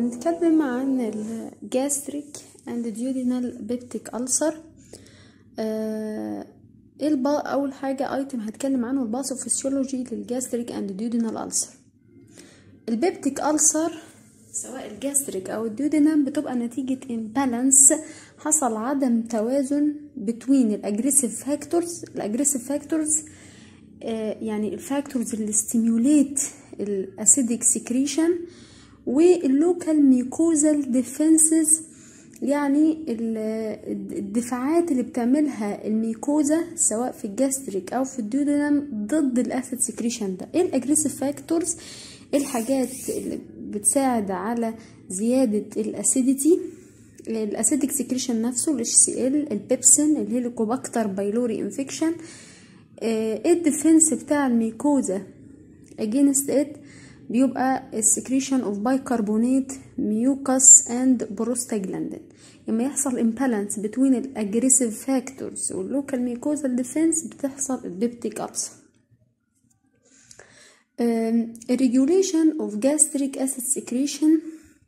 هنتكلم عن الجاستريك اند duodenal بيبتيك ألسر ايه البا اول حاجة ايتم هتكلم عنه الباثوفيسيولوجي للجاستريك اند duodenal ألسر البيبتيك ألسر سواء الجاستريك او الديودينام بتبقى نتيجة imbalance حصل عدم توازن between الاجريسيف فاكتورز الاجريسيف فاكتورز يعني الفاكتورز اللي ستيموليت الاسيديك سكريشن واللوكال ميكوزال ديفنسز يعني الدفاعات اللي بتعملها الميكوزا سواء في الجاستريك او في الديودينام ضد الاسيد سكريشن ده ايه الاجريسيف فاكتورز الحاجات اللي بتساعد على زيادة الاسيديتي الاسيديك سكريشن نفسه ال HCl البيبسين الهيليكوباكتر بايلوري انفكشن ايه الديفنس بتاع الميكوزا against it بيبقى السكريشن اوف بايكربونات ميوكس اند بروستاجلاندين لما يحصل امبالانس بين الاجريسيف فاكتورز واللوكال ميكوزال ديفنس بتحصل البيبتيك ألسر الريجوليشن اوف جاستريك اسيد سكريشن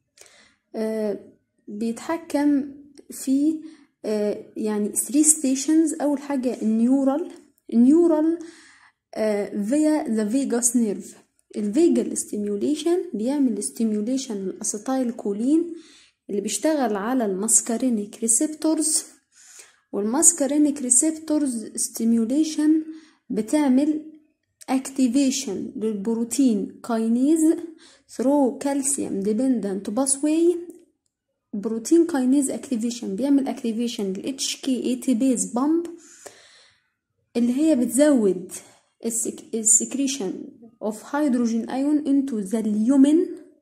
بيتحكم في uh, يعني 3 ستيشنز اول حاجه النيورال النيورال فيا ذا فيجاس نيرف الفيجال ستيميوليشن بيعمل ستيميوليشن للاسيتايل كولين اللي بيشتغل على الماسكارينيك ريسبتورز والماسكارينيك ريسبتورز ستيميوليشن بتعمل اكتيفيشن للبروتين كاينيز ثرو كالسيوم ديبندنت باسواي بروتين كاينيز اكتيفيشن بيعمل اكتيفيشن لل HK بيز بامب اللي هي بتزود السكريشن of hydrogen ion into the lumen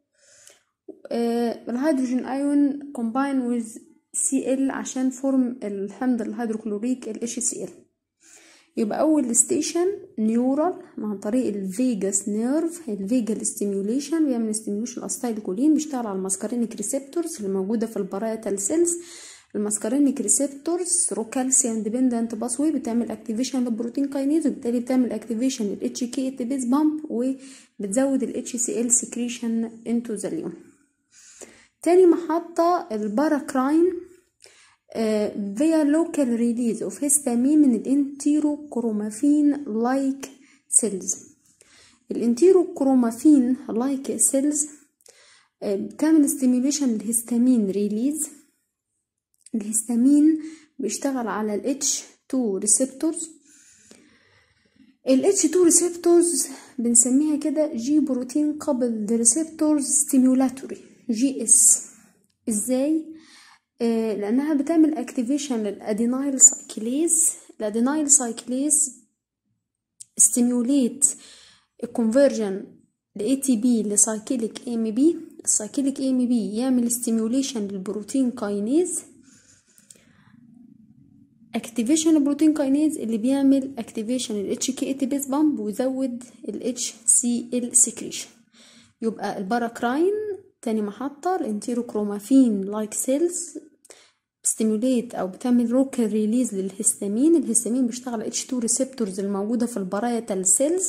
uh, الهيدروجين ايون combine with Cl عشان فورم الحمض الهيدروكلوريك ال HCl يبقى اول ستيشن نيورال عن طريق الفيجاس نيرف الفيجال ستيميوليشن بيعمل ستيميوليشن الاستايل كولين بيشتغل على الماسكارينيك ريسبتورز اللي موجوده في البرايتال سيلز الماسكارينيك ريسبتورز ثرو كالسيوم ديبندنت باسوي بتعمل اكتيفيشن للبروتين كاينيز وبالتالي بتعمل اكتيفيشن لل HK بيز بامب وبتزود ال HCl سكريشن انتو ذا اليوم تاني محطة الباراكراين فيا لوكال ريليز اوف هيستامين من الانتيرو كرومافين لايك سيلز الانتيرو كرومافين لايك سيلز بتعمل ستيميوليشن للهستامين ريليز الهستامين بيشتغل على ال H2 receptors ال H2 receptors بنسميها كده جي بروتين coupled receptors stimulatory جي اس ازاي آه لانها بتعمل اكتيفيشن للادينايل سايكليز الادينايل سايكليز stimulate conversion ل ATP لسايكليك AMP السايكليك AMP يعمل stimulation للبروتين كاينيز اكتيفيشن البروتين كاينيز اللي بيعمل اكتيفيشن ال HK بيز بامب ويزود ال HCl سكريشن يبقى الباراكراين تاني محطة الانتيروكرومافين لايك سيلز ستيموليت او بتعمل روكر ريليز للهستامين الهستامين بيشتغل على H2 ريسبتورز الموجودة في البرايتال سيلز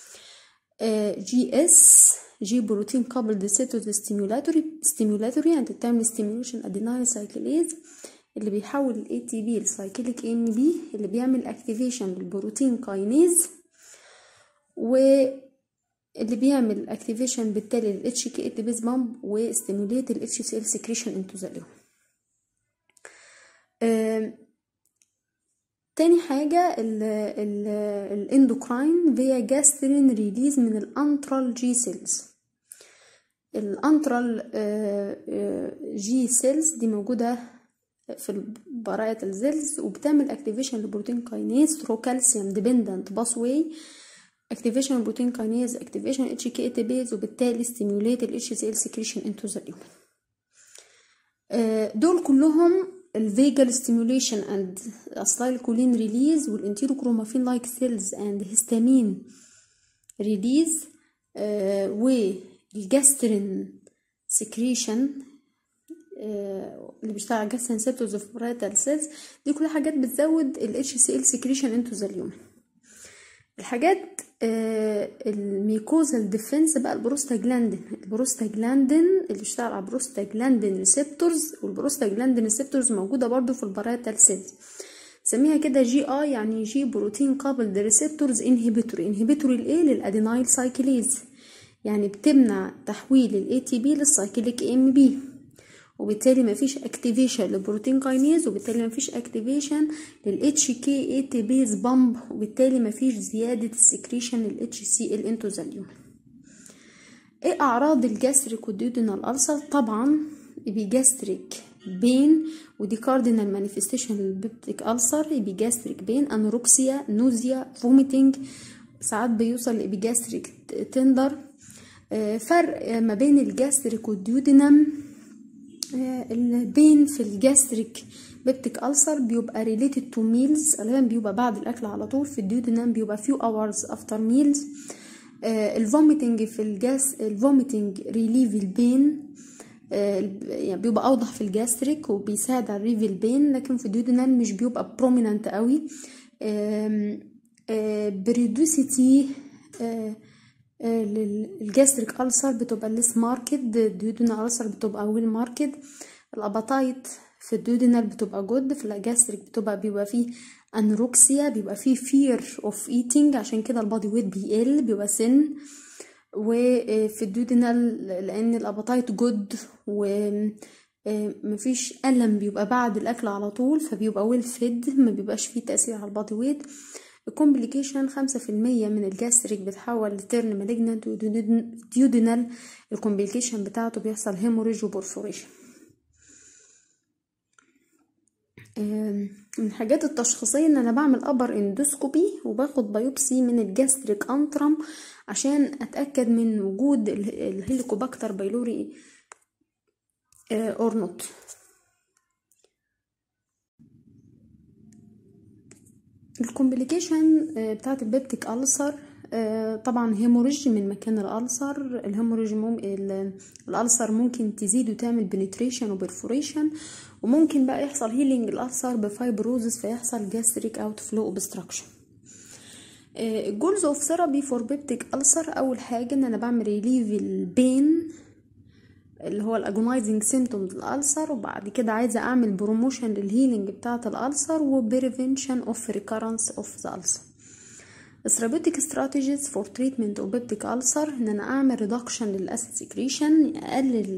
جي اس جي بروتين كابل ديسيتوز ستيمولاتوري ستيمولاتوري يعني بتعمل ستيموليشن ادينايل سايكليز اللي بيحول ال ATP لسايكليك AMP اللي بيعمل اكتيفيشن للبروتين كاينيز واللي بيعمل اكتيفيشن بالتالي لل HK بيز بامب وستيموليت ال HCl سكريشن انتو ذا تاني حاجة الاندوكراين فيا جاسترين ريليز من الانترال جي سيلز الانترال جي سيلز دي موجودة في البراءة الزلز وبتعمل اكتيفيشن لبروتين كاينيز ثرو كالسيوم ديبندنت باسواي اكتيفيشن بروتين كاينيز اكتيفيشن اتش كي اي بيز وبالتالي ستيموليت ال اتش سي ال سكريشن انتو ذا اليومن دول كلهم الفيجال ستيموليشن اند اسلايل كولين ريليز والانتيروكرومافين لايك سيلز اند هيستامين ريليز والجاسترين سكريشن اللي بيشتغل على جاسترين سيبتوز اوف برايتال سيلز دي كلها حاجات بتزود ال HCl سكريشن انتو ذا اليوم الحاجات آه الميكوزال ديفنس بقى البروستاجلاندين البروستاجلاندين اللي اشتغل على البروستاجلاندين ريسبتورز والبروستاجلاندين ريسبتورز موجودة برضو في الباراتال سيلز سميها كده جي اي يعني جي بروتين قابل ريسبتورز انهبيتوري انهبيتوري لايه للادينايل سايكليز يعني بتمنع تحويل الاي تي بي للسايكليك ام بي وبالتالي مفيش اكتيفيشن للبروتين كاينيز وبالتالي مفيش اكتيفيشن للاتش كي اي تي بيز بامب وبالتالي مفيش زياده السكريشن للاتش سي ال انتوزاليوم ايه اعراض الجاستريك والديودينال ألسر طبعا بيجاستريك بين ودي كاردينال مانيفستيشن للبيبتيك ألسر بيجاستريك بين انوركسيا نوزيا فوميتنج ساعات بيوصل لإبيجاستريك تندر فرق ما بين الجاستريك والديودينم البين في الجاستريك بيبتيك ألسر بيبقى ريليتد تو ميلز غالبا بيبقى بعد الأكل على طول في الديودينم بيبقى few hours after meals الفوميتنج في الجاس الفوميتنج ريليف البين يعني بيبقى اوضح في الجاستريك وبيساعد على الريف البين لكن في الديودينال مش بيبقى بروميننت قوي بريدوسيتي الجاستريك ألسر بتبقى ليس ماركت الديودينال ألسر بتبقى ويل ماركت الاباتايت في الديودينال بتبقى جود في الجاستريك بتبقى بيبقى فيه انوركسيا بيبقى فيه fear of eating عشان كده البادي ويت بيقل بيبقى سن وفي الديودينال لان الاباتايت جود ومفيش ألم بيبقى بعد الأكل على طول فبيبقى ويل فيد ما بيبقاش فيه تأثير على البادي ويت الكومبليكيشن خمسة في المية من الجاستريك بتحول لترن مالجنانت وديودينال الكومبليكيشن بتاعته بيحصل هيموريج وبورفوريشن من الحاجات التشخيصية ان انا بعمل ابر اندوسكوبي وباخد بايوبسي من الجاستريك انترم عشان اتاكد من وجود الهيليكوباكتر بايلوري اور نوت الكومبليكيشن بتاعت البيبتيك ألسر طبعا هيموريج من مكان الألسر الهيموريج مم... الألسر ممكن تزيد وتعمل بنتريشن وبرفوريشن وممكن بقى يحصل هيلينج الألسر بفايبروزس فيحصل جاستريك اوت فلو اوبستراكشن الجولز اوف ثيرابي فور بيبتيك ألسر أول حاجة إن أنا بعمل ريليف البين اللي هو الاجونايزنج سيمتومز الالسر وبعد كده عايزه اعمل بروموشن للهيلينج بتاعه الالسر وبريفنشن اوف ريكارنس اوف ذا السر الثيرابيوتيك استراتيجيز فور تريتمنت اوف بيبتيك السر ان انا اعمل ريدكشن للاسيد سكريشن اقلل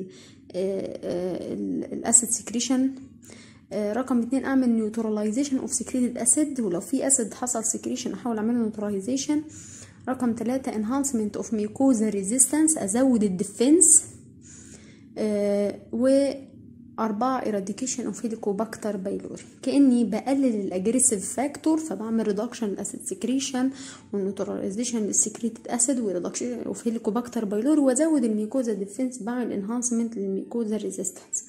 الاسيد سكريشن رقم اتنين اعمل نيوتراليزيشن اوف سكريتد اسيد ولو في اسيد حصل سكريشن احاول اعمل نيوتراليزيشن رقم تلاتة enhancement of mucosa resistance ازود الديفنس آه وأربعة eradication of helicobacter pylori كأني بقلل الأجريسيف فاكتور فبعمل ريدكشن للأسيد سكريشن والنيوتراليزيشن للسكريتد أسيد وريدكشن اوف هيليكوباكتر بايلوري وأزود الميكوزا ديفنس بعمل انهانسمنت للميكوزا ريزيستنس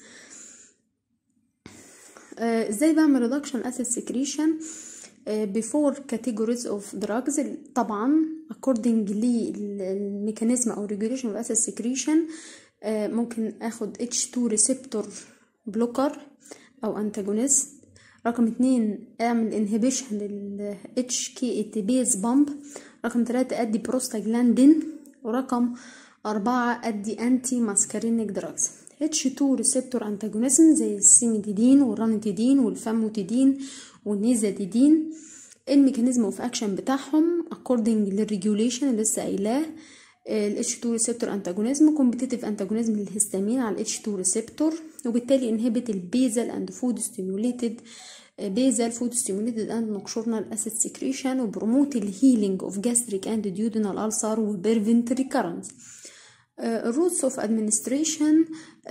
ازاي بعمل ريدكشن أسيد سكريشن before categories of drugs طبعا according للميكانيزم او regulation of acid secretion ممكن اخد H2 receptor blocker او antagonist رقم اتنين اعمل inhibition لل HKATBase bump رقم تلاتة ادي بروستاجلاندين ورقم أربعة ادي انتي ماسكارينيك دراجز H2 receptor antagonism زي السيميديدين والرانيتيدين والفاموتيدين والنيزاديدين الميكانيزم اوف اكشن بتاعهم according للريجوليشن اللي لسه قايلاه ال H2 receptor antagonism competitive antagonism للهستامين على ال H2 receptor وبالتالي inhibit البيزل and food stimulated basal food stimulated and nocturnal acid secretion وبروموت الهيلينج of gastric and duodenal ulcer وبريفنت recurrence الروتس اوف ادمنستريشن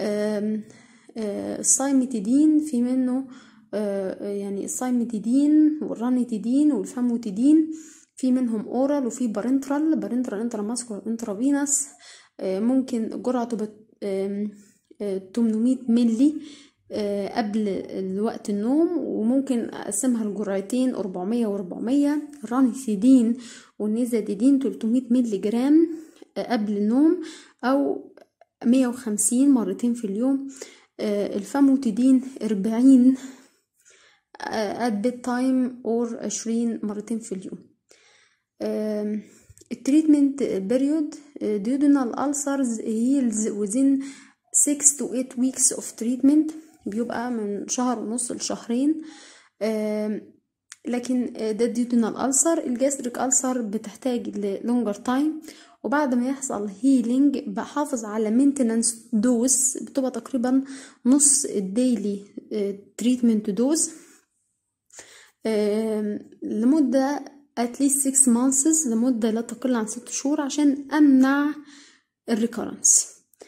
السايميتيدين في منه يعني السايميتيدين والرانيتيدين والفاموتيدين في منهم اورال وفي بارنترال بارنترال انترا ماسكولار انترا فينس ممكن جرعته 800 ملي قبل وقت النوم وممكن اقسمها لجرعتين 400 و400 الرانيتيدين والنيزاديدين 300 ملي جرام قبل النوم او 150 مرتين في اليوم الفاموتيدين 40 at bed time or 20 مرتين في اليوم التريتمنت بيريود duodenal ulcers heals within 6 to 8 weeks of treatment بيبقى من شهر ونص لشهرين لكن ده ديودينال ألسر الجاستريك ألسر بتحتاج للونجر تايم وبعد ما يحصل هيلينج بحافظ على مينتنانس دوز بتبقى تقريبا نص الديلي تريتمنت دوز لمدة at least 6 months لمدة لا تقل عن 6 شهور عشان أمنع الريكورنس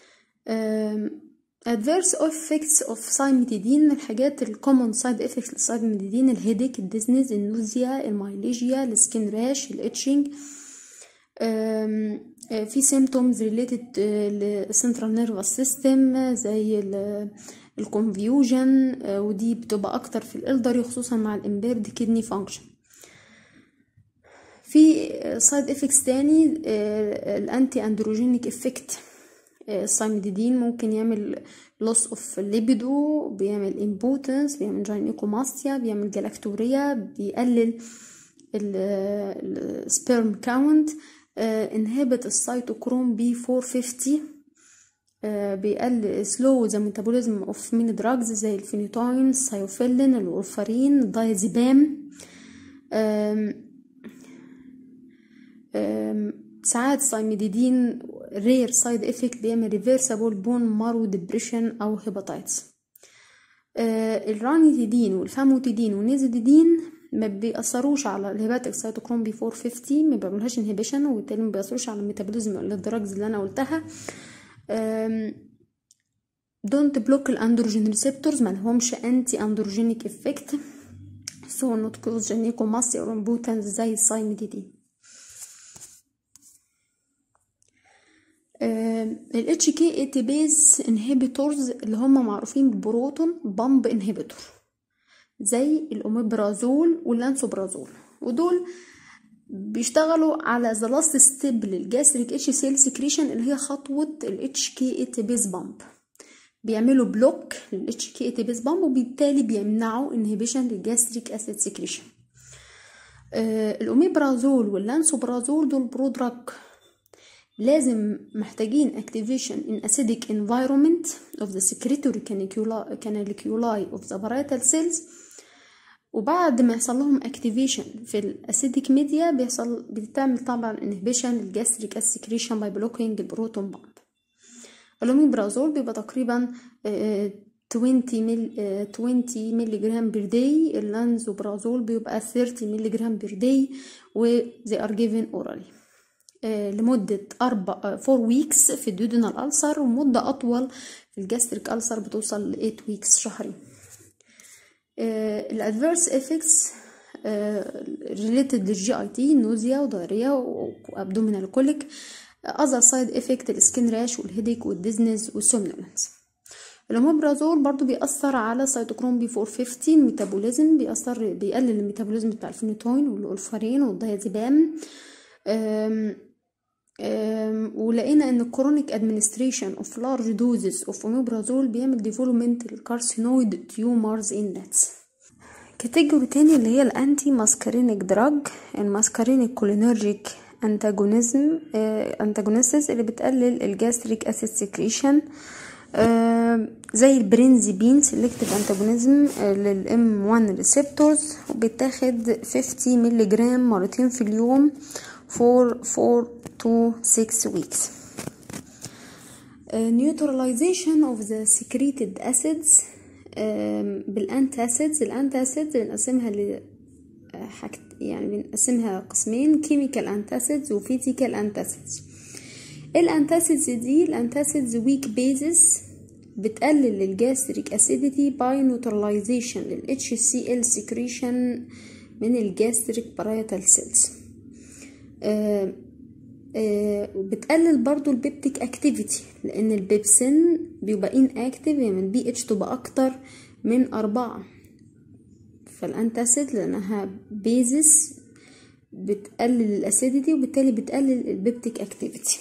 adverse effects of سايمتيدين من الحاجات الكومن سايد افكتس للسايمتيدين الهيديك الديزنيز النوزيا المايليجيا السكين راش الاتشنج في symptoms related للسنترال نيرفس سيستم زي الكونفيوجن ودي بتبقى اكتر في الالدري خصوصا مع الامبيرد كدني فانكشن في سايد افكتس تاني الانتي اندروجينيك افكت السايمديدين ممكن يعمل loss of libido بيعمل impotence بيعمل جاينيكوماستيا بيعمل جلاكتوريا بيقلل السبيرم كاونت inhibit السيتوكروم بي 450 بيقلل slow the metabolism of many drugs زي الفينيتوين السايوفيلين الورفارين الدايزيبام ساعات سايميديدين رير سايد افكت بيعمل ريفيرسابل بون مارو ديبريشن او هيباتايتس آه الرانيتيدين والفاموتيدين والنيزيدين ما بيأثروش على الهيباتيك سيتوكروم بي 450 ما بيعملهاش انهبيشن وبالتالي ما بيأثروش على الميتابوليزم للدراجز اللي انا قلتها دونت بلوك الاندروجين ريسبتورز ما لهمش انتي اندروجينيك افكت سو نوت كوز جينيكوماستيا اور امبوتنس زي السايميديدين ال HK ATPase inhibitors اللي هم معروفين ببروتون بامب انهبيتور زي الأوميبرازول واللانسوبرازول ودول بيشتغلوا على the last step للجاستريك اتش سيل سكريشن اللي هي خطوة ال HK ATPase بامب بيعملوا بلوك لل HK ATPase بامب وبالتالي بيمنعوا انهبيشن للجاستريك اسيد سكريشن الأوميبرازول واللانسوبرازول دول برودراج لازم محتاجين activation in acidic environment of the secretory canaliculi of the parietal cells وبعد ما يحصل لهم activation في الاسيديك ميديا بيحصل بتعمل طبعا inhibition للجاستريك secretion by blocking البروتون بامب الأوميبرازول بيبقى تقريبا 20 مل 20 ملي جرام بير داي اللانزوبرازول بيبقى 30 ملي جرام بير داي و they are given orally لمدة أربع فور ويكس في الدودنال ألسر ومدة أطول في الجاستريك ألسر بتوصل لإيت ويكس شهرين الأدفيرس إفكتس ريليتد للجي اي تي نوزيا وداريا وابدومينال كوليك اذر سايد افكت السكين راش والهيديك والديزنز والسومنولنس الاموبرازول برضو بيأثر على سيتوكروم بي 450 ميتابوليزم بيأثر بيقلل الميتابوليزم بتاع الفينوتوين والأولفارين والدايازيبام ولقينا ان الكرونيك ادمنستريشن اوف لارج دوزز اوف اوميبرازول بيعمل ديفلوبمنت للكارسينويد تيومرز ان نتس كاتيجوري تاني اللي هي الانتي ماسكارينيك دراج الماسكارينيك كولينرجيك انتاجونيزم انتاجونيسز اللي بتقلل الجاستريك اسيد سكريشن زي البرينزيبين سيلكتيف انتاجونيزم للام 1 ريسبتورز وبيتاخد 50 مللي جرام مرتين في اليوم for 4 to 6 weeks. Uh, neutralization of the secreted acids uh, بالانتاسيدز الانتاسيدز بنقسمها ل حاجت يعني بنقسمها قسمين chemical antacids و physical antacids الانتاسيدز دي الانتاسيدز weak bases بتقلل الجاستريك acidity by neutralization لل HCl secretion من الجاستريك parietal cells آه آه بتقلل برضو البيبتيك اكتيفيتي لان البيبسين بيبقى ان اكتيف يعني البي اتش تبقى اكتر من أربعة فالانتاسيد لانها بيزس بتقلل الاسيديتي وبالتالي بتقلل البيبتيك اكتيفيتي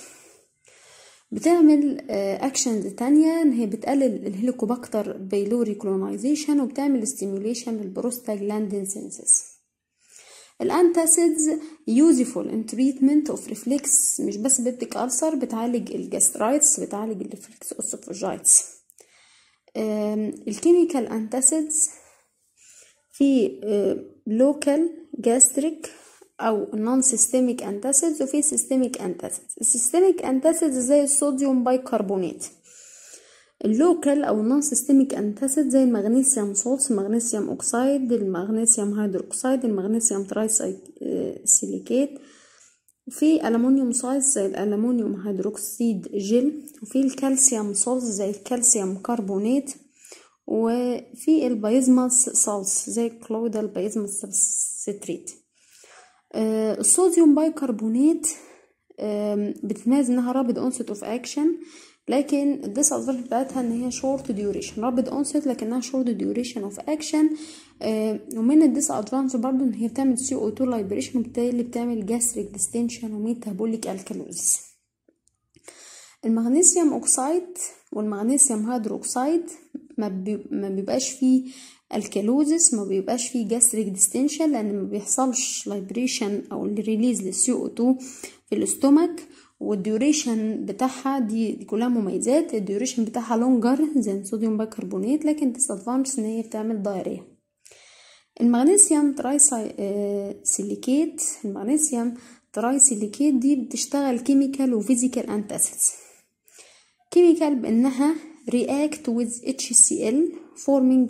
بتعمل اكشنز تانية ان هي بتقلل الهيليكوباكتر بيلوري كولونايزيشن وبتعمل ستيموليشن للبروستاجلاندين سينسس الانتاسيدز يوزفول ان تريتمنت اوف ريفلكس مش بس بيبتيك ألسر بتعالج الجاسترايتس بتعالج الريفلكس اوسوفاجايتس الكيميكال انتاسيدز في لوكال جاستريك او نون سيستميك انتاسيدز وفي سيستميك انتاسيدز السيستميك انتاسيدز زي الصوديوم بايكربونات اللوكال او نون سيستميك انتاسيد زي المغنيسيوم صوص المغنيسيوم اوكسايد المغنيسيوم هيدروكسايد المغنيسيوم ترايسيليكيت في ألمونيوم صايص زي الألمونيوم هيدروكسيد جل وفي الكالسيوم صوص زي الكالسيوم كربونات وفي البايزماس صوص زي كلويدال بايزماس سبستريت الصوديوم بايكربونات بتميز انها رابد اونست اوف اكشن لكن الديس ادفانتج بتاعتها ان هي شورت ديوريشن رابد اونست لكنها شورت ديوريشن اوف اكشن ومن الديس ادفانتج برضو ان هي بتعمل سي او 2 لايبريشن وبالتالي بتعمل جاستريك ديستنشن وميتابوليك الكالوزيس المغنيسيوم اوكسايد والمغنيسيوم هيدروكسايد ما بيبقاش فيه الكالوزيس ما بيبقاش فيه جاستريك ديستنشن لان ما بيحصلش لايبريشن او ريليز للسي او 2 في الاستومك والديوريشن بتاعها دي, دي كلها مميزات الديوريشن بتاعها لونجر زي الصوديوم بايكربونات لكن ديسادفانتج ان هي بتعمل دايريا المغنيسيوم ترايسيليكيت المغنيسيوم ترايسيليكيت دي بتشتغل كيميكال وفيزيكال انتاسيدز كيميكال بانها react with HCl forming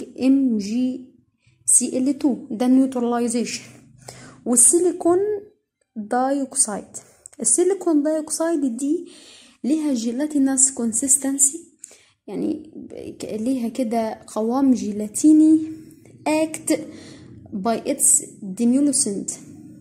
MgCl2 ده نيوتراليزيشن والسيليكون دايوكسيد السيليكون دايوكسيد دي ليها جيلاتينس كونسيستنسي يعني ليها كده قوام جيلاتيني act by its demulcent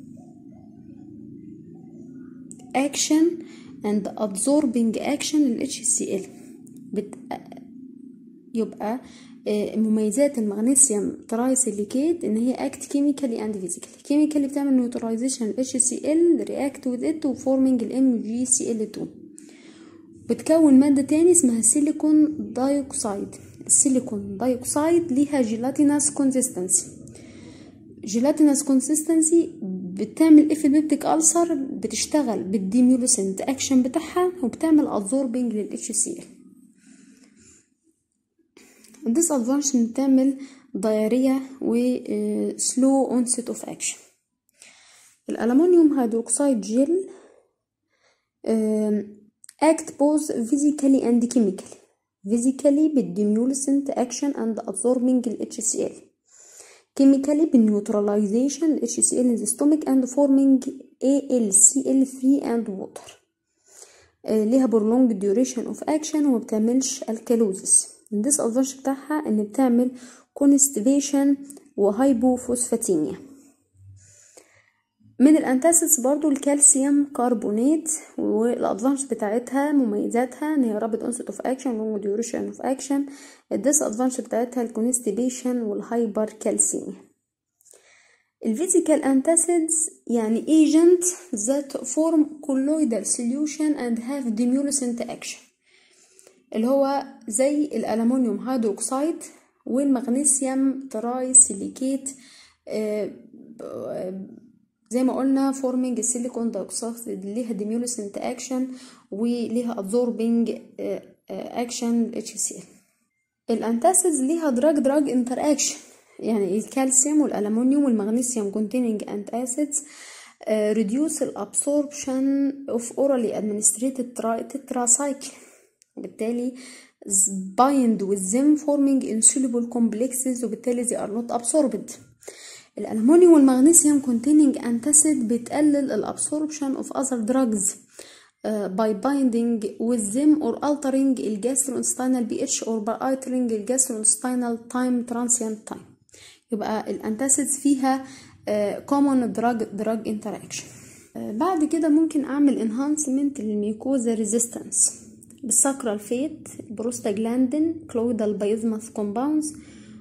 action and absorbing action لل HCl بت... يبقى مميزات المغنيسيوم ترايسيليكيت ان هي اكت كيميكالي اند فيزيكالي كيميكالي بتعمل نيوتراليزيشن اتش سي ال رياكت وذ ات وفورمينج الام جي سي ال 2 بتكون ماده تاني اسمها سيليكون دايوكسيد السيليكون دايوكسيد ليها جيلاتينس كونسيستنسي جيلاتينس كونسيستنسي بتعمل اف بيبتيك ألسر بتشتغل بالديميولوسنت اكشن بتاعها وبتعمل ابزوربنج للاتش سي ال الديس ادفانتج بتعمل دايريا و سلو اونست اوف اكشن الالومنيوم هيدروكسيد جل act both physically and chemically physically بالديميولسنت action and absorbing ال HCl chemically بالنeutralization ال HCl in the stomach and forming AlCl3 and water ليها prolonged duration of action وما بتعملش الكالوزيس الديس ادفانتج بتاعها ان بتعمل كونستيبيشن وهايبوفوسفاتيميا من الانتاسيدز برضو الكالسيوم كربونات والادفانتج بتاعتها مميزاتها ان هي رابط انست اوف اكشن لونج ديوريشن اوف اكشن الديس ادفانتج بتاعتها الكونستيبيشن والهايبر كالسيميا الفيزيكال انتاسيدز يعني agent that form colloidal solution and have demulcent action اللي هو زي الألمنيوم هيدروكسيد والمغنيسيوم تراي سيليكيت زي ما قلنا فورمينج السيليكون دايوكسيد ليها ديميولسنت اكشن وليها ابزوربنج اكشن اتش سي ال الانتاسيدز ليها دراج دراج انتر اكشن يعني الكالسيوم والالومنيوم والمغنيسيوم containing antacids uh, reduce الابسوربشن of orally administrated tetracycle بالتالي bind with them forming insoluble complexes وبالتالي they are not absorbed الألمونيوم والمغنيسيوم containing antacid بتقلل الابسوربشن of other drugs uh, by binding with them or altering الجاستروintestinal pH or by altering الجاستروintestinal time transient time يبقى الانتاسيدز فيها uh, common drug drug interaction uh, بعد كده ممكن اعمل enhancement للميكوزا resistance بالساكرال فيت بروستاجلاندين كلويدال بايزماس كومباوندز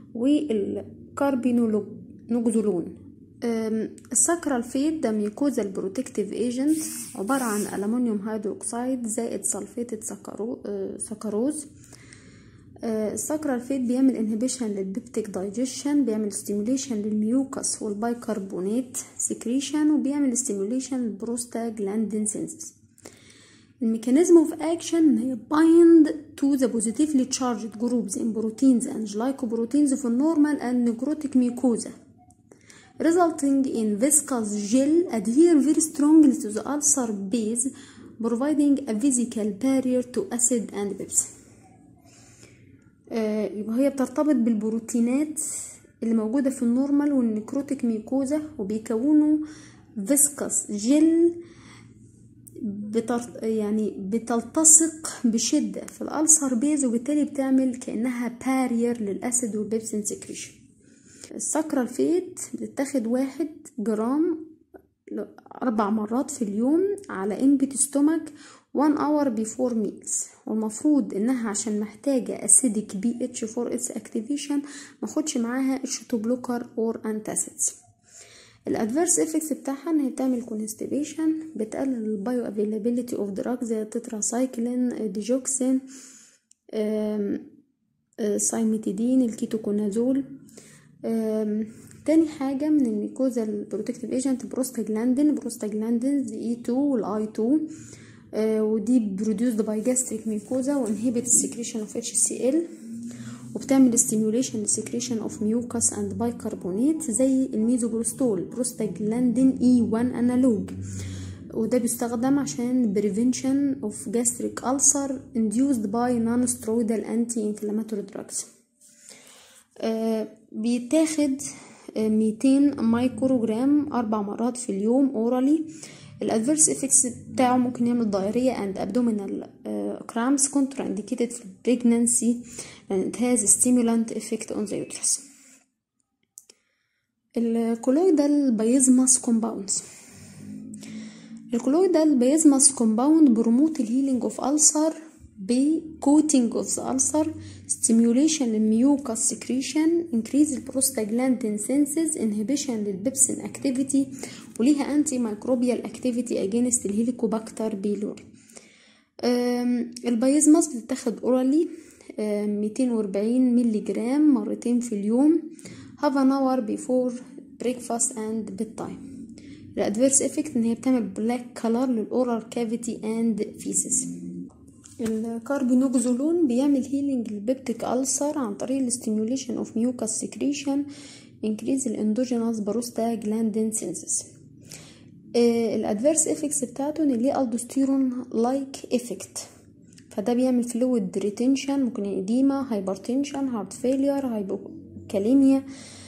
والكاربينولوجزولون الساكرال فيت ده ميكوزال بروتكتيف ايجنت عبارة عن ألمنيوم هيدروكسيد زائد سلفيتد سكروز السكرال فيت بيعمل انهبيشن للبيبتيك دايجيشن بيعمل ستيموليشن للميوكس والبايكربونات سكريشن وبيعمل ستيموليشن للبروستاجلاندين سينسز الميكانيزم اوف اكشن هي bind to the positively charged groups in proteins and glycoproteins في النورمال and necrotic mucosa resulting in viscous gel adhere very strongly to the ulcer base providing a physical barrier to acid and pepsin آه يبقى هي بترتبط بالبروتينات اللي موجودة في النورمال والنكروتيك ميكوزا وبيكونوا فيسكس جل بتر... يعني بتلتصق بشدة في الألسر بيز وبالتالي بتعمل كأنها بارير للأسيد والبيبسين سكريشن السكرال فيت بتتاخد واحد جرام أربع مرات في اليوم على امبتي ستومك 1 hour before meals والمفروض انها عشان محتاجة acidic pH for its activation ماخدش معاها H2 blocker or antacids الادفيرس افكتس بتاعها ان هي بتعمل كونستيبيشن بتقلل البايو افيلابيلتي اوف دراج زي التتراسايكلين ديجوكسين سايميتيدين الكيتوكونازول تاني حاجة من الميكوزا البروتكتيف ايجنت بروستاجلاندين بروستاجلاندين اي 2 والاي 2 ودي بروديوسد باي جاستريك ميكوزا وانهبت السكريشن اوف اتش سي ال وبتعمل ستيميوليشن للسكريشن اوف ميوكس اند بايكربونات زي الميزوبروستول بروستاجلاندين اي 1 انالوج وده بيستخدم عشان prevention of gastric ulcer induced by non-steroidal anti-inflammatory drugs آه بيتاخد ميتين مايكروجرام أربع مرات في اليوم اورالي الادفيرس افكتس بتاعه ممكن يعمل ضيارية and abdominal uh, cramps contraindicated في pregnancy and it has a stimulant effect on the uterus الكولويدال بايزماس كومباوندز الكولويدال بايزماس كومباوند بروموت الهيلينج اوف ألسر بكوتينج اوف ذا ألسر stimulation للميوكاس secretion increase البروستاجلاندين senses inhibition للبيبسين activity وليها انتي مايكروبيال activity against الهيليكوباكتر بيلوري البايزماس بتتاخد اورالي 240 ملي جرام مرتين في اليوم have an hour before breakfast and bedtime الادفيرس افكت ان هي بتعمل بلاك كلر للاورال كافيتي اند فيسز الكاربينوكزولون بيعمل هيلينج للبيبتيك ألسر عن طريق الاستيموليشن اوف ميوكاس سكريشن انكريز الاندوجينوس بروستاجلاندين سينسس الادفيرس افكتس بتاعته ان ليه الدوستيرون لايك افكت فده بيعمل فلويد ريتنشن ممكن اديما هايبرتنشن هارت فيلير هايبوكاليميا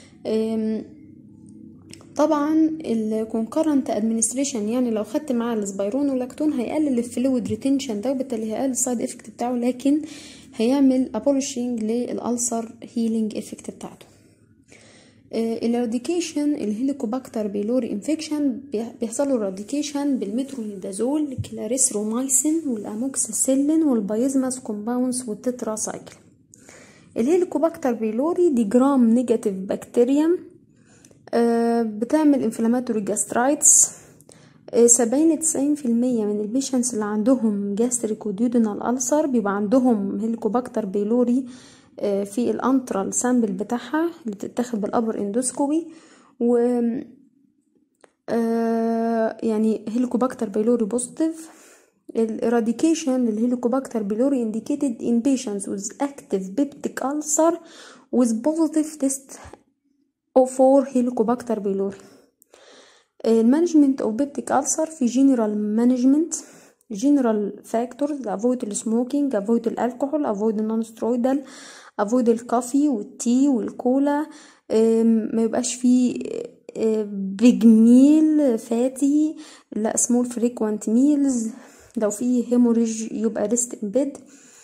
طبعا الكونكرنت ادمنستريشن يعني لو خدت معاه السبايرون واللاكتون هيقلل الفلويد ريتنشن ده وبالتالي هيقلل السايد افكت بتاعه لكن هيعمل ابولشنج للالسر هيلينج افكت بتاعته الاراديكيشن الهيليكوباكتر بيلوري انفكشن بيحصل له اراديكيشن بالمترونيدازول الكلاريسرومايسين والاموكسيسيلين والبايزماس كومباوندز والتتراسايكل الهيليكوباكتر بيلوري دي جرام نيجاتيف بكتيريا بتعمل انفلاماتوري جاسترايتس سبعين تسعين في المية من البيشنس اللي عندهم جاستريك وديودينال ألسر بيبقى عندهم هيليكوباكتر بيلوري في الانترال سامبل بتاعها اللي بتتاخد بالابر اندوسكوبي و يعني هيليكوباكتر بيلوري بوزيتيف الإراديكيشن للهيليكوباكتر بيلوري indicated in patients with active peptic ulcer with positive test for helicobacter pylori المانجمنت اوف بيبتيك ألسر في جنرال مانجمنت جنرال فاكتورز افويد السموكينج افويد الالكحول افويد النون سترويدال افويد الكافي والتي والكولا ما يبقاش فيه بيج ميل فاتي لا سمول فريكوانت ميلز لو فيه هيموريج يبقى ريست ان بيد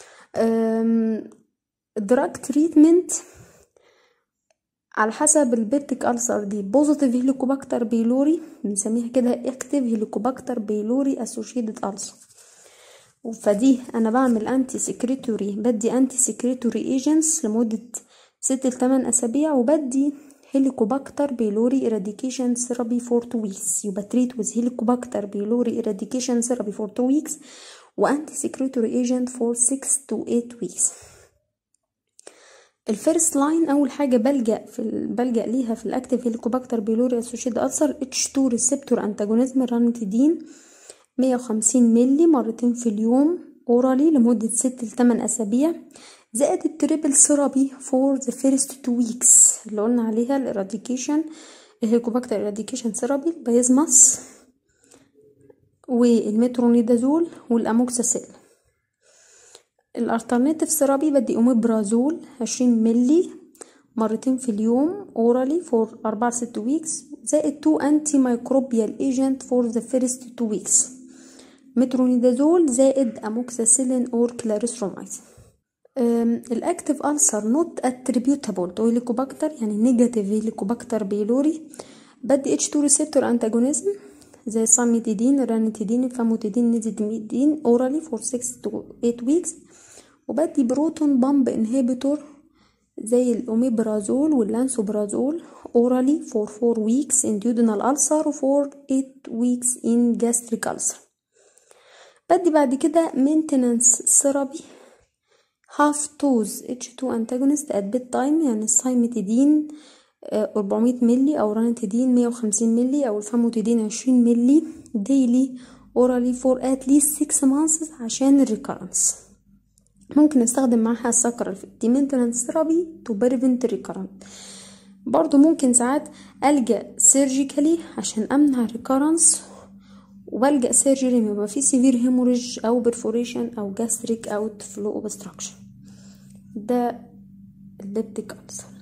دراج تريتمنت على حسب البيبتيك ألسر دي بوزيتيف هيليكوباكتر بيلوري بنسميها كده اكتيف هيليكوباكتر بيلوري اسوشيتد ألسر فدي انا بعمل انتي سكريتوري بدي انتي سكريتوري ايجنتس لمدة ست لتمن اسابيع وبدي هيليكوباكتر بيلوري ايراديكيشن ثيرابي فور تو ويكس يبقى تريت ويز هيليكوباكتر بيلوري ايراديكيشن ثيرابي فور تو ويكس وانتي سكريتوري ايجنت فور 6 to 8 ويكس الفيرست لاين اول حاجه بلجا في ال... بلجا ليها في الاكتيف هيليكوباكتر بيلوري اسوشيد ألسر اتش 2 ريسبتور انتاجونيزم رانيتيدين 150 ملي مرتين في اليوم اورالي لمده 6 ل 8 اسابيع زائد التريبل ثيرابي فور ذا فيرست 2 ويكس اللي قلنا عليها الاراديكيشن الهيليكوباكتر اراديكيشن ثيرابي البيزماس والمترونيدازول والاموكساسيل الالترناتيف ثيرابي بدي اوميبرازول عشرين ملي مرتين في اليوم اورالي فور أربعة ست ويكس زائد تو انتي مايكروبيال ايجنت فور ذا فيرست تو ويكس مترونيدازول زائد اموكساسيلين اور كلاريسترومايسين الاكتيف ألسر نوت اتريبيوتابل تو هيليكوباكتر يعني نيجاتيف هيليكوباكتر بيلوري بدي اتش 2 ريسبتور انتاجونيزم زي الصاميتيدين الرانيتيدين الفاموتيدين نيزيدميدين اورالي فور 6 to 8 ويكس وبدي بروتون بامب انهبيتور زي الاوميبرازول واللانسوبرازول اورالي فور 4 ويكس in duodenal ulcer وفور 8 ويكس in gastric ulcer بدي بعد كده maintenance ثيرابي half dose H2 antagonist at bedtime يعني السايمتيدين 400 ملي او رانيتيدين 150 ملي او الفاموتيدين 20 ملي daily orally for at least 6 months عشان الريكارنس ممكن استخدم معاها السكر دي maintenance therapy to prevent recurrent برضو ممكن ساعات ألجأ سيرجيكالي عشان أمنع ريكارنس وبلجأ سيرجري لما يبقى في سيفير هيموريج أو برفوريشن أو جاستريك أوت فلو اوبستراكشن ده الليبتيك ألسر